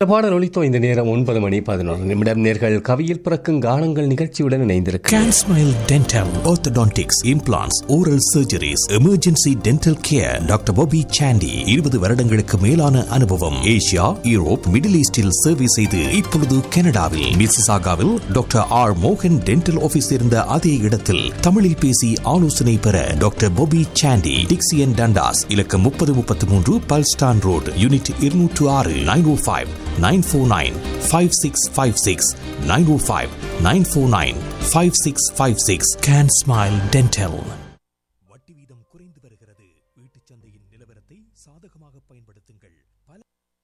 பாடல் ஒலித்தோ இந்த நேரம் ஒன்பது மணி பதினோரு நிமிடம் நேர்கள் கவியில் பிறக்கும் கானங்கள் நிகழ்ச்சியுடன் இணைந்திருக்கு Can Smile Dental, Orthodontics, Implants, Oral Surgeries, Emergency Dental Care, doctor Bobby Sandy இருபது வருடங்களுக்கு மேலான அனுபவம் ஏசியா யூரோப் மிடில் ஈஸ்டில் சேவை செய்து இப்பொழுது கனடாவில் மிசிசாகாவில் டாக்டர் ஆர் மோகன் டென்டல் ஆபீஸ் இருந்த அதே இடத்தில் தமிழில் பேசி ஆலோசனை பெற doctor Bobby Sandy Dixie and Dundas இலக்கம் முப்பது முப்பத்தி மூன்று பல்ஸ்டான் ரோடு யூனிட் இருநூற்று ஆறு nine O five nine four nine five six five six nine O five nine four nine five six five six can smile dental வட்டி வீதம் குறைந்து வருகிறது வீட்டுச் சந்தையின் நிலவரத்தை சாதகமாக பயன்படுத்துங்கள் பல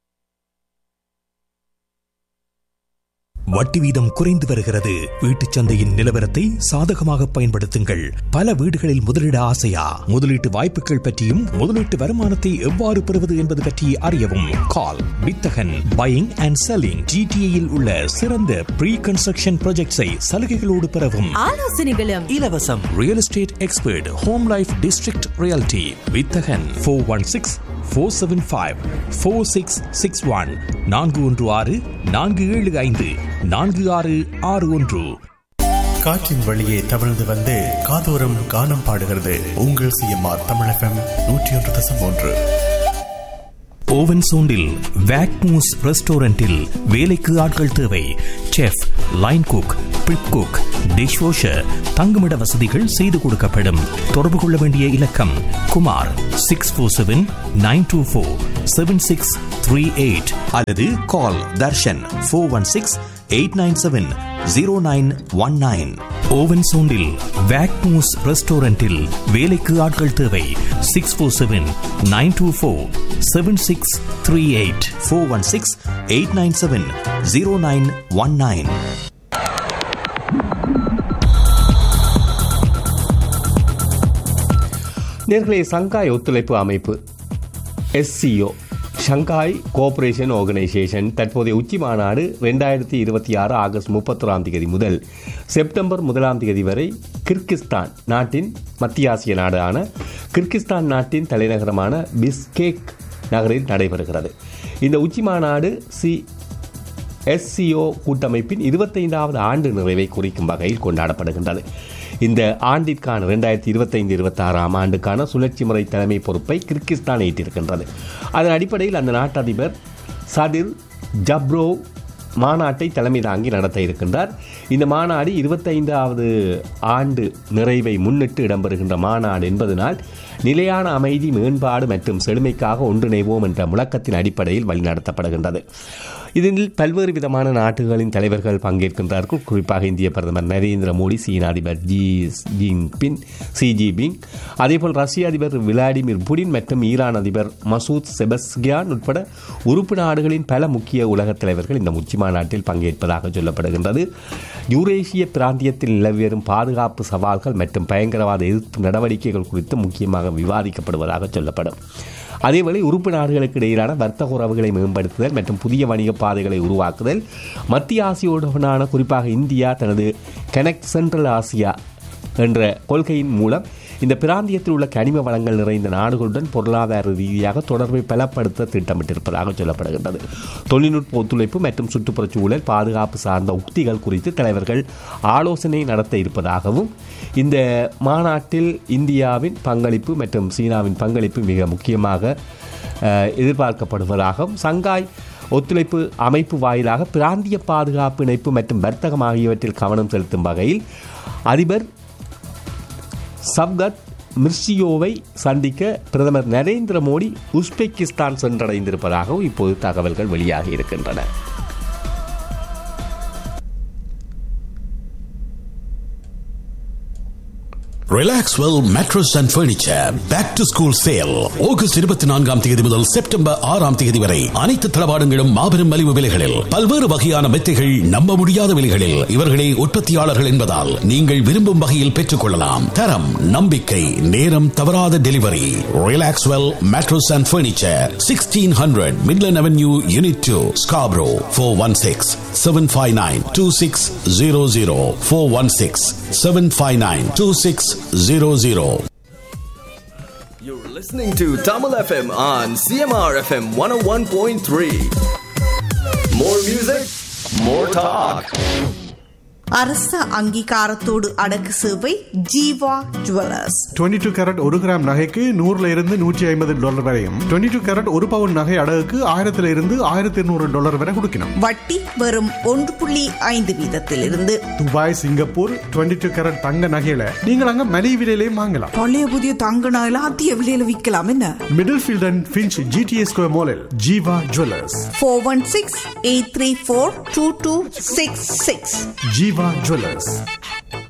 வட்டி வீதம் குறைந்து வருகிறது வீட்டுச் சந்தையின் நிலவரத்தை சாதகமாக பயன்படுத்துங்கள் பல வீடுகளில் முதலீட ஆசையா முதலீட்டு வாய்ப்புகள் பற்றியும் முதலீட்டு வருமானத்தை எவ்வாறு பெறுவது என்பது பற்றி அறியவும் கால் வித்தகன் பையிங் அண்ட் செல்லிங் ஜிடிஏயில் உள்ள சிறந்த ப்ரீ கன்ஸ்ட்ரக்ஷன் ப்ராஜெக்ட்ஸை சலுகைகளோடு பெறவும் ஆலோசனைகளும் இலவசம் real estate expert home life district reality வித்தகன் four one six four seven five four six six one நான்கு ஒன்று ஆறு நான்கு ஏழு ஐந்து நான்கு ஆறு ஆறு ஒன்று காற்றின் வழியே தவழ்ந்து வந்து காதோரம் கானம் பாடுகிறது உங்கள் சிஎம்ஆர் தமிழ் எஃப்எம் நூற்றி ஒன்று தசம் ஒன்று ஓவன் சோண்டில் வேக்மூஸ் ரெஸ்டாரண்டில் வேலைக்கு ஆட்கள் தேவை chef line cook prep cook dish washer தங்குமிட வசதிகள் செய்து கொடுக்கப்படும் தொடர்பு கொள்ள வேண்டிய இலக்கம் Kumar six four seven nine two four seven six three eight அல்லது call Darshan four one six eight nine seven zero nine one nine ஓவன் சோண்டில் வேக்மூஸ் ரெஸ்டாரண்டில் வேலைக்கு ஆட்கள் தேவை six four seven nine two four seven six three eight four one six eight nine seven zero nine one nine நேர்களே Shanghai ஒத்துழைப்பு அமைப்பு எஸ்சிஓ ஷங்காய் கோஆபரேஷன் ஆர்கனைசேஷன் தற்போதைய உச்சி மாநாடு ரெண்டாயிரத்தி இருபத்தி ஆறு ஆகஸ்ட் முப்பத்தொராம் தேதி முதல் செப்டம்பர் முதலாம் தேதி வரை கிர்கிஸ்தான் நாட்டின் மத்திய ஆசிய நாடான கிர்கிஸ்தான் நாட்டின் தலைநகரமான பிஸ்கேக் நகரில் நடைபெறுகிறது இந்த உச்சி மாநாடு சி எஸ்சிஓ கூட்டமைப்பின் இருபத்தைந்தாவது ஆண்டு நிறைவை குறிக்கும் வகையில் கொண்டாடப்படுகின்றது இந்த ஆண்டிற்கான ரெண்டாயிரத்தி இருபத்தைந்து இருபத்தாறாம் ஆண்டுக்கான சுழற்சி முறை தலைமை பொறுப்பை கிர்கிஸ்தான் ஏற்றிருக்கின்றது அதன் அடிப்படையில் அந்த நாட்டு அதிபர் சதிர் ஜப்ரோ மாநாட்டை தலைமை தாங்கி நடத்த இருக்கின்றார் இந்த மாநாடு இருபத்தைந்தாவது ஆண்டு நிறைவை முன்னிட்டு இடம்பெறுகின்ற மாநாடு என்பதனால் நிலையான அமைதி மேம்பாடு மற்றும் செழுமைக்காக ஒன்றிணைவோம் என்ற முழக்கத்தின் அடிப்படையில் வழிநடத்தப்படுகின்றது இதில் பல்வேறு விதமான நாடுகளின் தலைவர்கள் பங்கேற்கின்றார்கள் குறிப்பாக இந்திய பிரதமர் நரேந்திர மோடி சீன அதிபர் ஜி ஜின்பின் சி ஜிபிங் அதேபோல் ரஷ்ய அதிபர் விளாடிமிர் புடின் மற்றும் ஈரான் அதிபர் மசூத் செபஸ்கியான் உட்பட உறுப்பு நாடுகளின் பல முக்கிய உலக தலைவர்கள் இந்த உச்சி மாநாட்டில் பங்கேற்பதாக சொல்லப்படுகின்றது யூரேசிய பிராந்தியத்தில் நிலவி வரும் பாதுகாப்பு சவால்கள் மற்றும் பயங்கரவாத எதிர்ப்பு நடவடிக்கைகள் குறித்து முக்கியமாக விவாதிக்கப்படுவதாக சொல்லப்படும் அதேவேளை உறுப்பு நாடுகளுக்கு இடையிலான வர்த்தக உறவுகளை மேம்படுத்துதல் மற்றும் புதிய வணிக பாதைகளை உருவாக்குதல் மத்திய ஆசியாவுடனான குறிப்பாக இந்தியா தனது கனெக்ட் சென்ட்ரல் ஆசியா என்ற கொள்கையின் மூலம் இந்த பிராந்தியத்தில் உள்ள கனிம வளங்கள் நிறைந்த நாடுகளுடன் பொருளாதார ரீதியாக தொடர்பை பலப்படுத்த திட்டமிட்டிருப்பதாக சொல்லப்படுகின்றது தொழில்நுட்ப ஒத்துழைப்பு மற்றும் சுற்றுப்புறச் சூழல் பாதுகாப்பு சார்ந்த உக்திகள் குறித்து தலைவர்கள் ஆலோசனை நடத்த இருப்பதாகவும் இந்த மாநாட்டில் இந்தியாவின் பங்களிப்பு மற்றும் சீனாவின் பங்களிப்பு மிக முக்கியமாக அஹ், எதிர்பார்க்கப்படுவதாகவும் சங்காய் ஒத்துழைப்பு அமைப்பு வாயிலாக பிராந்திய பாதுகாப்பு இணைப்பு மற்றும் வர்த்தகம் ஆகியவற்றில் கவனம் செலுத்தும் வகையில் அதிபர் சப்கத் மிர்சியோவை சந்திக்க பிரதமர் நரேந்திர மோடி உஸ்பெகிஸ்தான் சென்றடைந்திருப்பதாகவும் இப்போது தகவல்கள் வெளியாகி இருக்கின்றன Relaxwell mattress and furniture back to school sale August இருபத்தி நான்காம் தேதி முதல் செப்டம்பர் ஆறாம் தேதி வரை அனைத்து தளபாடங்களும் மாபெரும் மலிவு விலைகளில் பல்வேறு வகையான மெத்தைகள் நம்ப முடியாத விலைகளில் இவர்களே உற்பத்தியாளர்கள் என்பதால் நீங்கள் விரும்பும் வகையில் பெற்றுக் கொள்ளலாம் தரம் நம்பிக்கை நேரம் தவறாத delivery Relaxwell mattress and furniture sixteen hundred Midland avenue unit two Scarborough four one six seven five nine two six zero zero four one six seven five nine two six zero zero You're listening to Tamil FM on CMR FM 101.3. More music, more talk. அரச அங்கீகாரத்தோடு அடக்கு சேவை Jeeva jewellers 22 two carat ஒரு gram நகைக்கு நூறுல இருந்து நூற்றி ஐம்பது டாலர் வரையும் 22 டூ கேரட் ஒரு பவுன் நகை அடகுக்கு ஆயிரத்துல இருந்து ஆயிரத்தி இருநூறு டாலர் வரை கொடுக்கணும் வட்டி வெறும் ஒன்று புள்ளி ஐந்து வீதத்திலிருந்து துபாய் சிங்கப்பூர் 22 டூ கேரட் தங்க நகையில நீங்கள் அங்க மலிவு விலையிலையும் வாங்கலாம் பழைய புதிய தங்க நகையில அதிக விலையில விற்கலாம் என்ன Middlefield and Finch GTS square மாலில் Jeeva jewellers four one six eight three four two two six six Jeeva jewellers